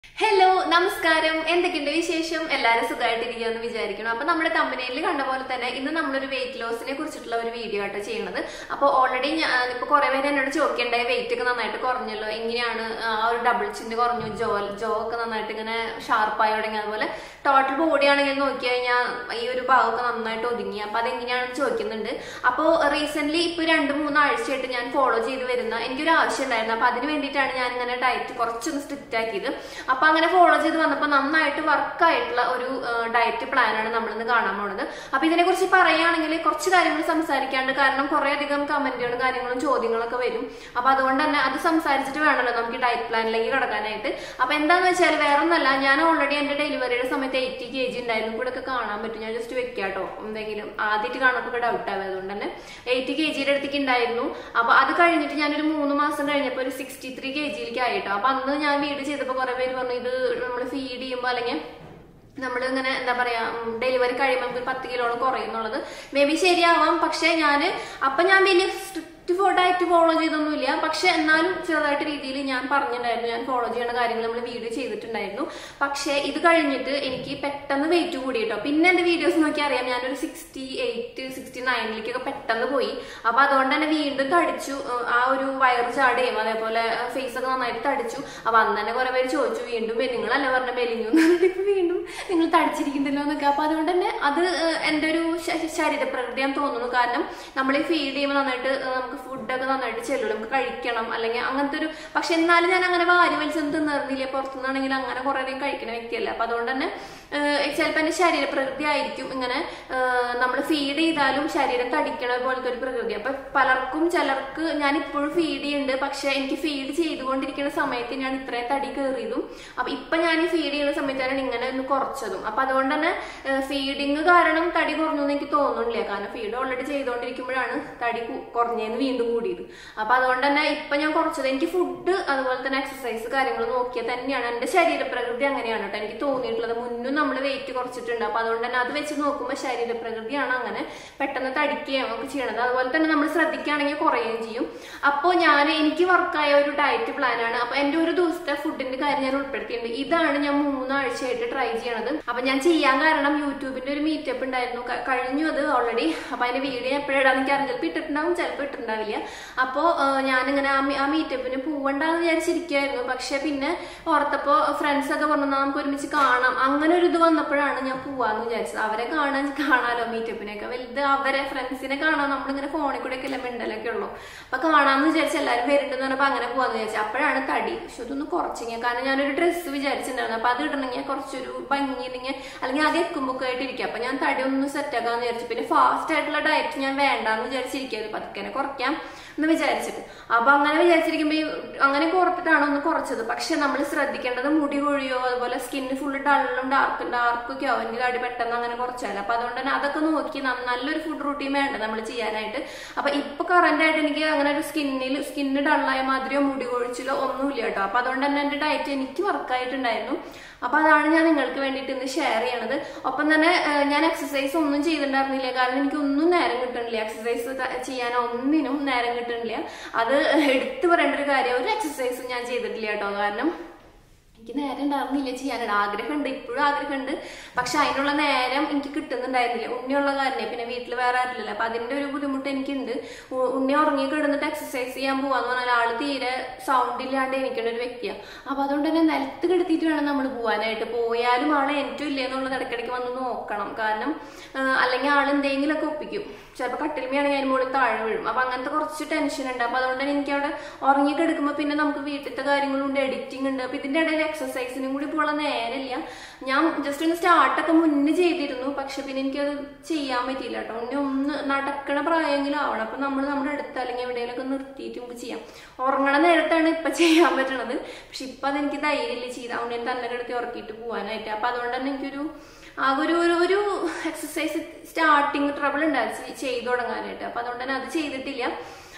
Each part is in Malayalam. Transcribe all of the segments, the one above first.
ഹലോ നമസ്കാരം എന്തൊക്കെയുണ്ട് വിശേഷം എല്ലാവരും സുഖമായിട്ടിരിക്കുകയെന്ന് വിചാരിക്കണം അപ്പൊ നമ്മുടെ കമ്പനിയിൽ കണ്ട പോലെ തന്നെ ഇന്ന് നമ്മളൊരു വെയിറ്റ് ലോസിനെ കുറിച്ചിട്ടുള്ള ഒരു വീഡിയോ ആട്ടോ ചെയ്യുന്നത് അപ്പോൾ ഓൾറെഡി ഞാൻ ഇപ്പൊ കുറെ പേര് എന്നോട് ചോദിക്കണ്ടായി വെയിറ്റ് ഒക്കെ നന്നായിട്ട് കുറഞ്ഞല്ലോ എങ്ങനെയാണ് ആ ഒരു ഡബിൾ ചിന്ന് കുറഞ്ഞു ജോ ജോ ഒക്കെ നന്നായിട്ട് ഇങ്ങനെ ഷാർപ്പായി തുടങ്ങി അതുപോലെ ടോട്ടൽ ബോഡി ആണെങ്കിൽ നോക്കി കഴിഞ്ഞാൽ ഈ ഒരു ഭാഗമൊക്കെ നന്നായിട്ട് ഒതുങ്ങി അപ്പൊ അതെങ്ങനെയാണെന്ന് ചോദിക്കുന്നുണ്ട് അപ്പോൾ റീസെന്റ് ഇപ്പൊ രണ്ട് മൂന്ന് ആഴ്ചയായിട്ട് ഞാൻ ഫോളോ ചെയ്ത് വരുന്ന എനിക്കൊരു ആവശ്യം ഉണ്ടായിരുന്നു അപ്പൊ അതിന് വേണ്ടിയിട്ടാണ് ഞാൻ ഇങ്ങനെ ഡയറ്റ് കുറച്ചൊന്ന് സ്ട്രിക്റ്റ് ആക്കിയത് അപ്പൊ അങ്ങനെ ഫോളോ ചെയ്ത് വന്നപ്പോൾ നന്നായിട്ട് വർക്ക് ആയിട്ടുള്ള ഒരു ഡയറ്റ് പ്ലാനാണ് നമ്മളിന്ന് കാണാൻ പോണത് അപ്പൊ ഇതിനെ കുറിച്ച് പറയുകയാണെങ്കിൽ കുറച്ച് കാര്യങ്ങൾ സംസാരിക്കാണ്ട് കാരണം കുറെ അധികം കമന്റുകളും കാര്യങ്ങളും ചോദ്യങ്ങളൊക്കെ വരും അപ്പൊ അതുകൊണ്ട് തന്നെ അത് സംസാരിച്ചിട്ട് വേണമല്ലോ നമുക്ക് ഡയറ്റ് പ്ലാനിലേക്ക് കടക്കാനായിട്ട് അപ്പൊ എന്താന്ന് വെച്ചാൽ വേറെ ഒന്നല്ല ഞാൻ ഓൾറെഡി എന്റെ ഡെലിവറിയുടെ സമയത്ത് എയ്റ്റി കെ ജി ഉണ്ടായിരുന്നു കൂടെ ഒക്കെ കാണാൻ പറ്റും ഞാൻ ജസ്റ്റ് വെക്കാട്ടോ എന്തെങ്കിലും ആദ്യമായിട്ട് കാണുമ്പോൾ ഡൗട്ട് ആവും അതുകൊണ്ട് തന്നെ എയ്റ്റി കെ ജിയുടെ അടുത്തേക്ക് ഉണ്ടായിരുന്നു അപ്പൊ അത് കഴിഞ്ഞിട്ട് ഞാനൊരു മൂന്ന് മാസം കഴിഞ്ഞപ്പോൾ ഒരു സിക്സ്റ്റി ത്രീ കെ ജിയിലേക്ക് ആയിട്ടോ അപ്പൊ അന്ന് ഞാൻ വീട് ചെയ്തപ്പോൾ കുറെ പേര് പറഞ്ഞു ഇത് നമ്മൾ ഫീഡ് ചെയ്യുമ്പോൾ അല്ലെങ്കിൽ നമ്മൾ ഇങ്ങനെ എന്താ പറയാ ഡെലിവറി കഴിയുമ്പോൾ നമുക്ക് പത്ത് കിലോളം കുറയുന്നുള്ളത് മേ ബി ശരിയാവാം പക്ഷെ ഞാൻ അപ്പൊ ഞാൻ വലിയ സ്ട്രിക്റ്റ് ഡയറ്റ് ഫോളോ ചെയ്തൊന്നുമില്ല പക്ഷെ എന്നാലും ചെറുതായിട്ട് രീതിയിൽ ഞാൻ പറഞ്ഞിട്ടുണ്ടായിരുന്നു ഞാൻ ഫോളോ ചെയ്യുന്ന കാര്യങ്ങൾ നമ്മൾ വീഡിയോ ചെയ്തിട്ടുണ്ടായിരുന്നു പക്ഷെ ഇത് കഴിഞ്ഞിട്ട് എനിക്ക് പെട്ടെന്ന് വെയിറ്റ് കൂടി കേട്ടോ പിന്നെ എന്റെ വീഡിയോസ് നോക്കി അറിയാം ഞാനൊരു സിക്സ്റ്റി എയ്റ്റ് സിക്സ്റ്റി നയനിലേക്കൊക്കെ പെട്ടെന്ന് പോയി അപ്പൊ അതുകൊണ്ട് തന്നെ വീണ്ടും തടിച്ചു ആ ഒരു വയറ് ചാടുകയും അതേപോലെ ഫേസ് ഒക്കെ നന്നായിട്ട് തടിച്ചു അപ്പൊ അന്ന് തന്നെ കുറെ പേര് ചോദിച്ചു വീണ്ടും നിങ്ങളല്ല പറഞ്ഞ മെലിഞ്ഞു ഇപ്പൊ വീണ്ടും നിങ്ങൾ തടിച്ചിരിക്കുന്നില്ലോ എന്നൊക്കെ അപ്പൊ അതുകൊണ്ട് തന്നെ അത് എന്റെ ഒരു ശരീരപ്രകൃതി ഞാൻ തോന്നുന്നു കാരണം നമ്മൾ ഈ ഫീഡ് ചെയ്യുമ്പോൾ നന്നായിട്ട് നമുക്ക് ഫുഡൊക്കെ നന്നായിട്ട് ചെല്ലുള്ളൂ നമുക്ക് കഴിക്കണം അല്ലെങ്കിൽ അങ്ങനത്തെ ഒരു പക്ഷെ എന്നാലും ഞാൻ അങ്ങനെ വാരി വലിച്ചൊന്നും തിന്നറിഞ്ഞില്ല പുറത്തുനിന്നാണെങ്കിൽ അങ്ങനെ കുറെ അധികം കഴിക്കുന്ന വ്യക്തിയല്ല അപ്പൊ അതുകൊണ്ട് തന്നെ ചിലപ്പോൾ എന്റെ ശരീരപ്രകൃതി ആയിരിക്കും ഇങ്ങനെ നമ്മൾ ഫീഡ് ചെയ്താലും ശരീരം തടിക്കണ പോലത്തെ ഒരു പ്രകൃതി അപ്പൊ പലർക്കും ചിലർക്ക് ഞാൻ ഇപ്പോഴും ഫീഡ് ചെയ്യുന്നുണ്ട് പക്ഷെ എനിക്ക് ഫീഡ് ചെയ്തുകൊണ്ടിരിക്കുന്ന സമയത്ത് ഞാൻ ഇത്രയും തടി കയറിയതും അപ്പൊ ഇപ്പൊ ഞാൻ ഈ ഫീഡ് ചെയ്യുന്ന സമയത്താണ് ഇങ്ങനെ ഒന്ന് കുറച്ചതും അപ്പൊ അതുകൊണ്ട് തന്നെ ഫീഡിങ് കാരണം തടി കുറഞ്ഞു എന്ന് എനിക്ക് തോന്നുന്നില്ല കാരണം ഫീഡ് ഓൾറെഡി ചെയ്തുകൊണ്ടിരിക്കുമ്പോഴാണ് തടി കുറഞ്ഞതെന്ന് വീണ്ടും കൂടിയത് അപ്പൊ അതുകൊണ്ട് തന്നെ ഇപ്പൊ ഞാൻ കുറച്ചത് എനിക്ക് ഫുഡ് അതുപോലെ തന്നെ എക്സസൈസ് കാര്യങ്ങൾ നോക്കിയാൽ തന്നെയാണ് എന്റെ ശരീരപ്രകൃതി അങ്ങനെയാണ് കേട്ടോ എനിക്ക് തോന്നിയിട്ടുള്ളത് മുന്നും നമ്മൾ വെയിറ്റ് കുറച്ചിട്ടുണ്ട് അപ്പൊ അതുകൊണ്ട് തന്നെ അത് വെച്ച് നോക്കുമ്പോൾ ശരീരപ്രകൃതിയാണ് അങ്ങനെ പെട്ടെന്ന് തടിക്കുകയും ഒക്കെ ചെയ്യണത് അതുപോലെ തന്നെ നമ്മൾ ശ്രദ്ധിക്കുകയാണെങ്കിൽ കുറയുകയും ചെയ്യും അപ്പോൾ ഞാൻ എനിക്ക് വർക്കായ ഒരു ഡയറ്റ് പ്ലാനാണ് അപ്പൊ എന്റെ ഒരു ദിവസത്തെ ഫുഡിന്റെ കാര്യം ഞാൻ ഉൾപ്പെടുത്തിയിട്ടുണ്ട് ഇതാണ് ഞാൻ മൂന്നാഴ്ചയായിട്ട് ട്രൈ ചെയ്യണത് അപ്പൊ ഞാൻ ചെയ്യാൻ കാരണം യൂട്യൂബിന്റെ ഒരു മീറ്റപ്പ് ഉണ്ടായിരുന്നു കഴിഞ്ഞു അത് ഓൾറെഡി അപ്പൊ അതിന്റെ വീഡിയോ എപ്പോഴാണെന്ന് എനിക്ക് അറിയാം ചിലപ്പോൾ ഇട്ടിട്ടുണ്ടാവും ചിലപ്പോൾ ഇട്ടിട്ടുണ്ടാവില്ല അപ്പോൾ ഞാനിങ്ങനെ ആ മീറ്റപ്പിന് പോവണ്ടെന്ന് വിചാരിച്ചിരിക്കുമായിരുന്നു പക്ഷെ പിന്നെ ഓർത്തപ്പോ ഫ്രണ്ട്സ് ഒക്കെ പറഞ്ഞു നമുക്ക് ഒരുമിച്ച് കാണാം അങ്ങനെ ഒരു ഇത് വന്നപ്പോഴാണ് ഞാൻ പോവാന്ന് വിചാരിച്ചത് അവരെ കാണാൻ കാണാലോ മീറ്റപ്പിനൊക്കെ വലുത് അവരെ ഫ്രണ്ട്സിനെ കാണാൻ നമ്മളിങ്ങനെ ഫോണിൽ കൂടെ ഒക്കെ എല്ലാം മിണ്ടലൊക്കെ ഉള്ളൂ അപ്പൊ കാണാന്ന് വിചാരിച്ച് എല്ലാവരും വരുന്നുണ്ടെന്ന് പറഞ്ഞപ്പോ അങ്ങനെ പോവാന്ന് വിചാരിച്ചു അപ്പോഴാണ് തടി പക്ഷെ ഇതൊന്ന് കുറച്ചിങ്ങനെ കാരണം ഞാനൊരു ഡ്രസ്സ് വിചാരിച്ചിട്ടുണ്ടായിരുന്നു അപ്പൊ അത് ഇടണമെങ്കിൽ കുറച്ചൊരു ഭംഗി ഇല്ലെങ്കിൽ അല്ലെങ്കിൽ അത് എക്കുമ്പൊക്കെ ആയിട്ട് ഇരിക്കും അപ്പൊ ഞാൻ തടി ഒന്ന് സെറ്റ് ആക്കാന്ന് വിചാരിച്ചു പിന്നെ ഫാസ്റ്റ് ആയിട്ടുള്ള ഡയറ്റ് ഞാൻ വേണ്ടാന്ന് വിചാരിച്ചിരിക്കുന്നത് പതുക്കനെ കുറയ്ക്കാം എന്ന് വിചാരിച്ചിട്ട് അപ്പൊ അങ്ങനെ വിചാരിച്ചിരിക്കുമ്പോ അങ്ങനെ കുറത്തിട്ടാണ് ഒന്ന് കുറച്ചത് പക്ഷെ നമ്മൾ ശ്രദ്ധിക്കേണ്ടത് മുടി കൊഴിയോ അതുപോലെ സ്കിന്ന് ഫുള്ള് ഡള്ളും ഡാർക്ക് ഡാർക്കൊക്കെ ആവും എനിക്ക് തടി പെട്ടെന്ന് അങ്ങനെ കുറച്ചാൽ അപ്പൊ അതുകൊണ്ട് തന്നെ അതൊക്കെ നോക്കി നല്ലൊരു ഫുഡ് റൂട്ടീൻ വേണ്ട നമ്മൾ ചെയ്യാനായിട്ട് അപ്പൊ ഇപ്പൊ കറന്റ് ആയിട്ട് എനിക്ക് അങ്ങനെ ഒരു സ്കിന്നിൽ സ്കിന്ന് ഡള്ളായ മാതിരിയോ മുടി കൊഴിച്ചിലോ ഒന്നുമില്ല കേട്ടോ അപ്പൊ അതുകൊണ്ട് തന്നെ എന്റെ ഡയറ്റ് എനിക്ക് വർക്കായിട്ടുണ്ടായിരുന്നു അപ്പൊ അതാണ് ഞാൻ നിങ്ങൾക്ക് വേണ്ടിയിട്ട് ഇന്ന് ഷെയർ ചെയ്യണത് ഒപ്പം തന്നെ ഞാൻ എക്സസൈസ് ഒന്നും ചെയ്തിട്ടുണ്ടായിരുന്നില്ല കാരണം എനിക്ക് ഒന്നും നേരം കിട്ടണില്ല എക്സസൈസ് ചെയ്യാൻ ഒന്നിനും നേരം കിട്ടണില്ല അത് എടുത്തു പറയേണ്ട ഒരു കാര്യം ഒരു എക്സസൈസും ഞാൻ ചെയ്തിട്ടില്ല കേട്ടോ കാരണം എനിക്ക് നേരം ഉണ്ടായിരുന്നില്ല ചെയ്യാനായിട്ട് ആഗ്രഹമുണ്ട് ഇപ്പോഴും ആഗ്രഹമുണ്ട് പക്ഷെ അതിനുള്ള നേരം എനിക്ക് കിട്ടുന്നുണ്ടായിരുന്നില്ല ഉണ്ണിയുള്ള കാരണേ പിന്നെ വീട്ടിൽ വേറെ ആരില്ലല്ലോ അപ്പൊ അതിന്റെ ഒരു ബുദ്ധിമുട്ട് എനിക്കുണ്ട് ഉണ്ണി ഉറങ്ങി കിടന്നിട്ട് എക്സസൈസ് ചെയ്യാൻ പോവാന്ന് പറഞ്ഞാൽ ആള് തീരെ സൗണ്ട് ഇല്ലാണ്ട് എനിക്കുള്ള ഒരു വ്യക്തിയാണ് അപ്പൊ അതുകൊണ്ട് തന്നെ നിലത്ത് കിടത്തിയിട്ട് വേണം നമ്മൾ പോവാനായിട്ട് പോയാലും ആളെ എനിക്കും ഇല്ലേ എന്നുള്ളത് ഇടയ്ക്കിടയ്ക്ക് വന്ന് നോക്കണം കാരണം അല്ലെങ്കിൽ ആൾ എന്തെങ്കിലുമൊക്കെ ഒപ്പിക്കും ചിലപ്പോൾ കട്ടിൽമയാണെങ്കിൽ അതിന് മുകളിൽ താഴെ വീഴും അപ്പൊ അങ്ങനത്തെ കുറച്ച് ടെൻഷൻ ഉണ്ട് അപ്പൊ അതുകൊണ്ട് തന്നെ എനിക്ക് അവിടെ ഉറങ്ങി കിടക്കുമ്പോൾ പിന്നെ നമുക്ക് വീട്ടിലത്തെ കാര്യങ്ങളുണ്ട് എഡിറ്റിംഗ് ഉണ്ട് അപ്പൊ ഇതിന്റെ ഇടയിൽ എക്സസൈസിനും കൂടി പോകാൻ നേരമില്ല ഞാൻ ജസ്റ്റ് ഒന്ന് സ്റ്റാർട്ടൊക്കെ മുന്നേ ചെയ്തിരുന്നു പക്ഷെ പിന്നെ എനിക്കത് ചെയ്യാൻ പറ്റിയില്ല കേട്ടോ ഉണ്ണി ഒന്ന് നടക്കണ പ്രായമെങ്കിലും ആവണം അപ്പൊ നമ്മൾ നമ്മുടെ അടുത്ത് അല്ലെങ്കിൽ എവിടെയെങ്കിലൊക്കെ നിർത്തിയിട്ട് നമുക്ക് ചെയ്യാം ഉറങ്ങണ നേരത്താണ് ഇപ്പൊ ചെയ്യാൻ പറ്റണത് പക്ഷെ ഇപ്പൊ അതെനിക്ക് ധൈര്യമില്ല ചെയ്താൽ ഉണ്ണിയെ തന്നെ കിടത്തി ഉറക്കിയിട്ട് പോകാനായിട്ട് അപ്പൊ അതുകൊണ്ട് തന്നെ എനിക്കൊരു ആകെ ഒരു ഒരു ഒരു എക്സസൈസ് സ്റ്റാർട്ടിങ് ട്രബിൾ ഉണ്ടായി ചെയ്തു തുടങ്ങാനായിട്ട് അപ്പൊ അതുകൊണ്ട് തന്നെ അത് ചെയ്തിട്ടില്ല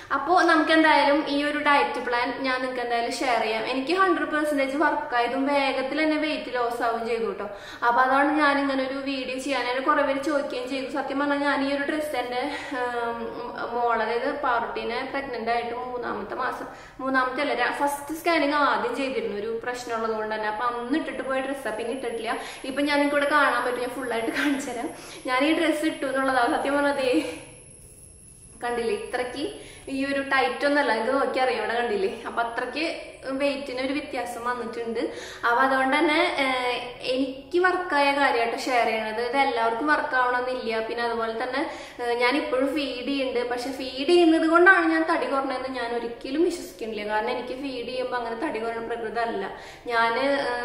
അപ്പോൾ നമുക്ക് എന്തായാലും ഈ ഒരു ഡയറ്റ് പ്ലാൻ ഞാൻ നിങ്ങൾക്ക് എന്തായാലും ഷെയർ ചെയ്യാം എനിക്ക് ഹൺഡ്രഡ് പെർസെൻറ്റേജ് വർക്കായതും വേഗത്തിൽ തന്നെ വെയിറ്റ് ലോസ് ആവും ചെയ്തു കേട്ടോ അപ്പോൾ അതാണ് ഞാൻ ഇങ്ങനെ ഒരു വീഡിയോ ചെയ്യാനായിട്ട് കുറേ പേര് ചോദിക്കുകയും ചെയ്തു സത്യം പറഞ്ഞാൽ ഞാൻ ഈ ഒരു ഡ്രസ്സ് എൻ്റെ മോൾ അതായത് പാർട്ടീനെ പ്രഗ്നൻ്റ് ആയിട്ട് മൂന്നാമത്തെ മാസം മൂന്നാമത്തെ അല്ല ഫസ്റ്റ് സ്കാനിങ് ആദ്യം ചെയ്തിരുന്നു ഒരു പ്രശ്നമുള്ളത് കൊണ്ട് തന്നെ അപ്പം അന്ന് ഇട്ടിട്ട് പോയ ഡ്രസ്സാണ് പിന്നെ ഇട്ടിട്ടില്ല ഇപ്പം ഞാൻ നിങ്ങൾക്ക് ഇവിടെ കാണാൻ പറ്റും ഞാൻ ഫുള്ളായിട്ട് കാണിച്ചു തരാം ഞാൻ ഈ ഡ്രസ്സ് ഇട്ടു എന്നുള്ളതാണ് സത്യം പറഞ്ഞതേ കണ്ടില്ലേ ഇത്രയ്ക്ക് ഈ ഒരു ടൈറ്റ് ഒന്നല്ല എനിക്ക് നോക്കി അറിയാം ഇവിടെ കണ്ടില്ലേ അപ്പൊ അത്രയ്ക്ക് വെയിറ്റിന് ഒരു വ്യത്യാസം വന്നിട്ടുണ്ട് അപ്പൊ അതുകൊണ്ട് തന്നെ ഏഹ്, എനിക്ക് വർക്കായ കാര്യമായിട്ട് ഷെയർ ചെയ്യണത് ഇത് എല്ലാവർക്കും വർക്ക് ആവണമെന്നില്ല പിന്നെ അതുപോലെ തന്നെ ഏഹ്, ഞാൻ ഇപ്പോഴും ഫീഡ് ചെയ്യുന്നുണ്ട് പക്ഷെ ഫീഡ് ചെയ്യുന്നത് കൊണ്ടാണ് ഞാൻ തടി കുറഞ്ഞതെന്ന് ഞാൻ ഒരിക്കലും വിശ്വസിക്കുന്നില്ല കാരണം എനിക്ക് ഫീഡ് ചെയ്യുമ്പോൾ അങ്ങനെ തടി കുറഞ്ഞ പ്രകൃതി അല്ല ഞാൻ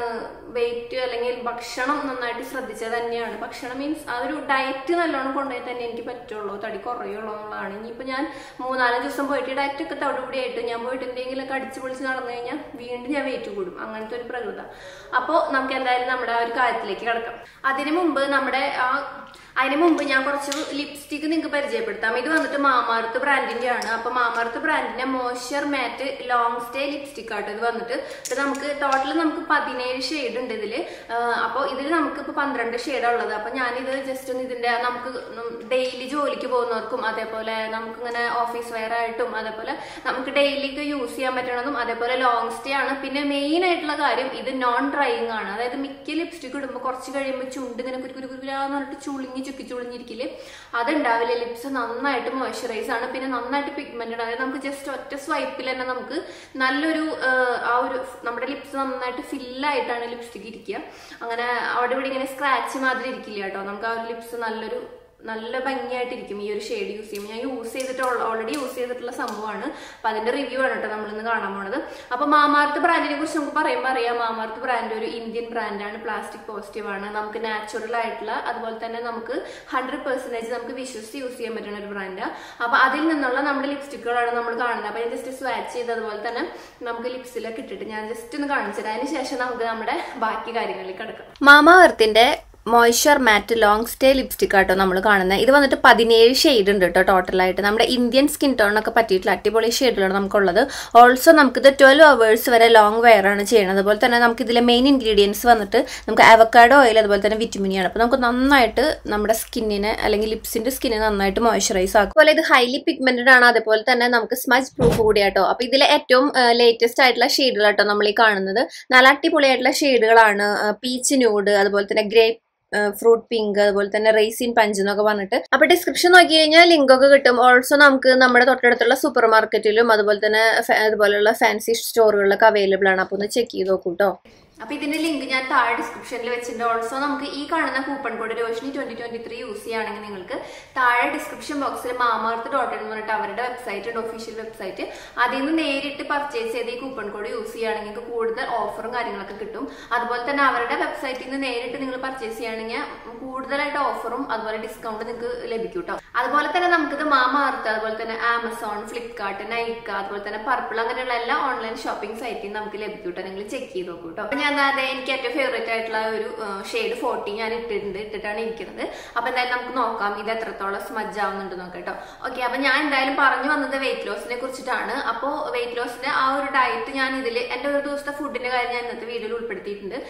വെയിറ്റ് അല്ലെങ്കിൽ ഭക്ഷണം നന്നായിട്ട് ശ്രദ്ധിച്ചത് തന്നെയാണ് ഭക്ഷണം മീൻസ് ആ ഒരു ഡയറ്റ് നല്ലോണം കൊണ്ടുപോയി തന്നെ എനിക്ക് പറ്റുള്ളൂ തടി കുറയുള്ളൂ എന്നുള്ളതാണ് ഇനിയിപ്പോൾ ഞാൻ മൂന്നാലഞ്ച് ദിവസം പോയിട്ട് ഡയറ്റ് ഒക്കെ തവിടുകൂടി ആയിട്ട് ഞാൻ പോയിട്ട് എന്തെങ്കിലുമൊക്കെ അടിച്ചു പൊളിച്ച് നടന്നു കഴിഞ്ഞാൽ വീണ്ടും ഞാൻ വെയിറ്റ് കൂടും അങ്ങനത്തെ ഒരു പ്രകൃത അപ്പോൾ നമുക്ക് എന്തായാലും നമ്മുടെ ആ ഒരു കാര്യത്തിലേക്ക് കിടക്കാം അതിനു മുമ്പ് നമ്മുടെ ആ അതിന് മുമ്പ് ഞാൻ കുറച്ച് ലിപ്സ്റ്റിക് നിങ്ങൾക്ക് പരിചയപ്പെടുത്താം ഇത് വന്നിട്ട് മാമാർത്ത് ബ്രാൻഡിന്റെ ആണ് അപ്പൊ മാമാർത്ത് ബ്രാൻഡിന്റെ moisture matte long stay lipstick ആട്ടോ ഇത് വന്നിട്ട് ഇത് നമുക്ക് ടോട്ടൽ നമുക്ക് പതിനേഴ് ഷെയ്ഡ് ഉണ്ട് ഇതില് അപ്പോൾ ഇതിൽ നമുക്ക് ഇപ്പോൾ പന്ത്രണ്ട് ഷെയ്ഡാണ് ഉള്ളത് അപ്പൊ ഞാനിത് ജസ്റ്റ് ഒന്ന് ഇതിന്റെ നമുക്ക് ഡെയിലി ജോലിക്ക് പോകുന്നവർക്കും അതേപോലെ നമുക്കിങ്ങനെ ഓഫീസ് വെയർ ആയിട്ടും അതേപോലെ നമുക്ക് ഡെയിലിക്ക് യൂസ് ചെയ്യാൻ പറ്റണതും അതേപോലെ ലോങ് സ്റ്റേ ആണ് പിന്നെ മെയിൻ ആയിട്ടുള്ള കാര്യം ഇത് നോൺ ഡ്രൈയിങ് ആണ് അതായത് മിക്ക ലിപ്സ്റ്റിക് ഇടുമ്പോൾ കുറച്ച് കഴിയുമ്പോൾ ചുണ്ട് ഇങ്ങനെ കുരു കുരു കുരുകുരാന്ന് പറഞ്ഞിട്ട് ചുളുങ്ങി ചുക്കി ചുളിഞ്ഞിരിക്കില്ലേ അതുണ്ടാവില്ല ലിപ്സ് നന്നായിട്ട് മോയ്സ്ചറൈസ് ആണ് പിന്നെ നന്നായിട്ട് പിഗ്മെന്റഡ് അതായത് നമുക്ക് ജസ്റ്റ് ഒറ്റ സ്വൈപ്പിൽ തന്നെ നമുക്ക് നല്ലൊരു ആ, ആ ഒരു നമ്മുടെ ലിപ്സ് നന്നായിട്ട് ഫില്ലായിട്ടാണ് ലിപ്സ്റ്റിക് ഇരിക്കുക അങ്ങനെ അവിടെ ഇവിടെ ഇങ്ങനെ സ്ക്രാച്ച് മാതിരി ഇരിക്കില്ല കേട്ടോ നമുക്ക് ആ ഒരു ലിപ്സ് നല്ലൊരു നല്ല ഭംഗിയായിട്ടിരിക്കും ഈ ഒരു ഷെയ്ഡ് യൂസ് ചെയ്യുമ്പോൾ ഞാൻ യൂസ് ചെയ്തിട്ടുള്ള ഓൾറെഡി യൂസ് ചെയ്തിട്ടുള്ള സംഭവമാണ് അപ്പൊ അതിന്റെ റിവ്യൂ ആണ് കേട്ടോ നമ്മളിന്ന് കാണാൻ പോണത് അപ്പൊ മാമാർത്ത് ബ്രാൻഡിനെ കുറിച്ച് നമുക്ക് പറയുമ്പോൾ അറിയാം മാമാർത്ത് ബ്രാൻഡ് ഒരു ഇന്ത്യൻ ബ്രാൻഡാണ് പ്ലാസ്റ്റിക് പോസിറ്റീവ് ആണ് നമുക്ക് നാച്ചുറൽ ആയിട്ടുള്ള അതുപോലെ തന്നെ നമുക്ക് ഹൺഡ്രഡ് പെർസെന്റേജ് നമുക്ക് വിശ്വസിച്ച് യൂസ് ചെയ്യാൻ പറ്റുന്ന ഒരു ബ്രാൻഡാണ് അപ്പൊ അതിൽ നിന്നുള്ള നമ്മുടെ ലിപ്സ്റ്റിക്കുകളാണ് നമ്മൾ കാണുന്നത് അപ്പൊ ഞാൻ ജസ്റ്റ് സ്വാച്ച് ചെയ്ത് അതുപോലെ തന്നെ നമുക്ക് ലിപ്സിലൊക്കെ ഇട്ടിട്ട് ഞാൻ ജസ്റ്റ് ഒന്ന് കാണിച്ചു തരാം അതിന് ശേഷം നമുക്ക് നമ്മുടെ ബാക്കി കാര്യങ്ങളിലേക്ക് കിടക്കാം മാമ എർത്തിന്റെ moisture matte long stay lipstick ആട്ടോ നമ്മൾ കാണുന്നത് ഇത് വന്നിട്ട് പതിനേഴ് ഷെയ്ഡ് ഉണ്ട് കേട്ടോ ടോട്ടലായിട്ട് നമ്മുടെ ഇന്ത്യൻ സ്കിൻ ടോണൊക്കെ പറ്റിയിട്ടുള്ള അടിപൊളി ഷെയ്ഡിലാണ് നമുക്കുള്ളത് ഓൾസോ നമുക്കിത് ട്വൽവ് അവേഴ്സ് വരെ ലോങ് വെയർ ആണ് ചെയ്യുന്നത് അതുപോലെ തന്നെ നമുക്ക് ഇതിലെ മെയിൻ ഇൻഗ്രീഡിയൻസ് വന്നിട്ട് നമുക്ക് അവക്കാഡോ ഓയിൽ അതുപോലെ തന്നെ വിറ്റമിനിയാണ് അപ്പോൾ നമുക്ക് നന്നായിട്ട് നമ്മുടെ സ്കിന്നിനെ അല്ലെങ്കിൽ ലിപ്സിന്റെ സ്കിന്നിനെ നന്നായിട്ട് മോയ്സ്ചറൈസ് ആക്കും അതുപോലെ ഇത് ഹൈലി പിഗ്മെന്റഡ് ആണ് അതുപോലെ തന്നെ നമുക്ക് സ്മജ് പ്രൂഫ് കൂടിയാട്ടോ അപ്പോൾ ഇതിലെ ഏറ്റവും ലേറ്റസ്റ്റ് ആയിട്ടുള്ള ഷെയ്ഡുകളാട്ടോ നമ്മൾ ഈ കാണുന്നത് നല്ല അടിപൊളിയായിട്ടുള്ള ഷെയ്ഡുകളാണ് പീച്ച് ന്യൂഡ് അതുപോലെ തന്നെ ഗ്രേപ്പ് ഫ്രൂട്ട് പിങ്ക് അതുപോലെ തന്നെ റേസിൻ പഞ്ച് എന്നൊക്കെ പറഞ്ഞിട്ട് അപ്പൊ ഡിസ്ക്രിപ്ഷൻ നോക്കി കഴിഞ്ഞാൽ ലിങ്ക് ഒക്കെ കിട്ടും ഓൾസോ നമുക്ക് നമ്മുടെ തൊട്ടടുത്തുള്ള സൂപ്പർ മാർക്കറ്റിലും അതുപോലെ തന്നെ ഫ- അതുപോലെയുള്ള ഫാൻസി സ്റ്റോറുകളിലൊക്കെ അവൈലബിൾ ആണ് അപ്പൊ ഒന്ന് ചെക്ക് ചെയ്ത് നോക്കൂ കേട്ടോ അപ്പൊ ഇതിന്റെ ലിങ്ക് ഞാൻ താഴെ ഡിസ്ക്രിപ്ഷനിൽ വെച്ചിട്ടുണ്ട് ഓൾസോ നമുക്ക് ഈ കാണുന്ന coupon code Roshini twenty twenty three use ചെയ്യുകയാണെങ്കിൽ നിങ്ങൾക്ക് താഴെ ഡിസ്ക്രിപ്ഷൻ ബോക്സിൽ മാമാർത്ത് ഡോട്ട് എന്ന് പറഞ്ഞിട്ട് അവരുടെ വെബ്സൈറ്റ് ഉണ്ട് ഒഫീഷ്യൽ വെബ്സൈറ്റ് അതിൽ നിന്ന് നേരിട്ട് പർച്ചേസ് ചെയ്ത് ഈ കൂപ്പൺ കോഡ് യൂസ് ചെയ്യുകയാണെങ്കിൽ നിങ്ങൾക്ക് കൂടുതൽ ഓഫറും കാര്യങ്ങളൊക്കെ കിട്ടും അതുപോലെ തന്നെ അവരുടെ വെബ്സൈറ്റിൽ നിന്ന് നേരിട്ട് നിങ്ങൾ പർച്ചേസ് ചെയ്യുകയാണെങ്കിൽ കൂടുതലായിട്ട് ഓഫറും അതുപോലെ ഡിസ്കൗണ്ട് നിങ്ങൾക്ക് ലഭിക്കും കേട്ടോ അതുപോലെ തന്നെ നമുക്കിത് മാമാർത്ത് അതുപോലെ തന്നെ ആമസോൺ ഫ്ലിപ്കാർട്ട് നൈക്ക അതുപോലെ തന്നെ പർപ്പിൾ അങ്ങനെയുള്ള എല്ലാ ഓൺലൈൻ ഷോപ്പിംഗ് സൈറ്റിൽ നമുക്ക് ലഭിക്കും കേട്ടോ നിങ്ങൾ ചെക്ക് ചെയ്ത് നോക്കൂ കേട്ടോ അപ്പൊ ഞാൻ അതെ എനിക്ക് ഏറ്റവും ഫേവറേറ്റ് ആയിട്ടുള്ള ഒരു ഷെയ്ഡ് ഫോർട്ടി ഞാൻ ഇട്ടിട്ടുണ്ട് ഇട്ടിട്ടാണ് ഇരിക്കുന്നത് അപ്പൊ എന്തായാലും നമുക്ക് നോക്കാം ഇത് എത്രത്തോളം സ്മജ് ആവുന്നുണ്ട് നോക്കാം കേട്ടോ ഓക്കെ അപ്പൊ ഞാൻ എന്തായാലും പറഞ്ഞു വന്നത് വെയിറ്റ് ലോസിനെ കുറിച്ചിട്ടാണ് അപ്പോൾ വെയിറ്റ് ലോസിന്റെ ആ ഒരു ഡയറ്റ് ഞാൻ ഇതിൽ എന്റെ ഒരു ദിവസത്തെ ഫുഡിന്റെ കാര്യം ഞാൻ ഇന്നത്തെ വീഡിയോയിൽ ഉൾപ്പെടുത്തിയിട്ടുണ്ട്